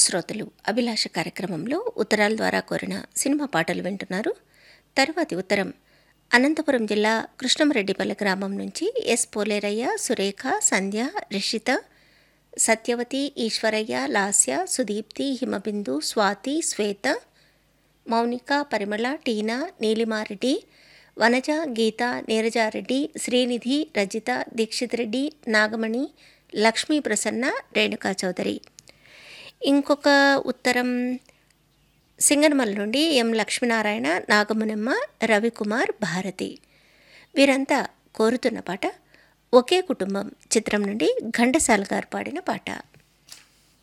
శ్రోతలు అభిలాష కార్యక్రమంలో ఉత్తరాల ద్వారా కోరిన సినిమా పాటలు వింటున్నారు తరువాతి ఉత్తరం అనంతపురం జిల్లా కృష్ణమరెడ్డిపల్లి గ్రామం నుంచి ఎస్ పోలేరయ్య సురేఖ సంధ్య రిషిత సత్యవతి ఈశ్వరయ్య లాస్య సుదీప్తి హిమబిందు స్వాతి శ్వేత మౌనిక పరిమళ టీనా నీలిమారెడ్డి వనజ గీత నీరజారెడ్డి శ్రీనిధి రజిత దీక్షిత్ రెడ్డి నాగమణి లక్ష్మీ ప్రసన్న రేణుకా చౌదరి ఇంకొక ఉత్తరం సింగనమల నుండి ఎం లక్ష్మీనారాయణ నాగమునమ్మ రవికుమార్ భారతి వీరంతా కోరుతున్న పాట ఒకే కుటుంబం చిత్రం నుండి ఘంటసాల గారు పాడిన పాట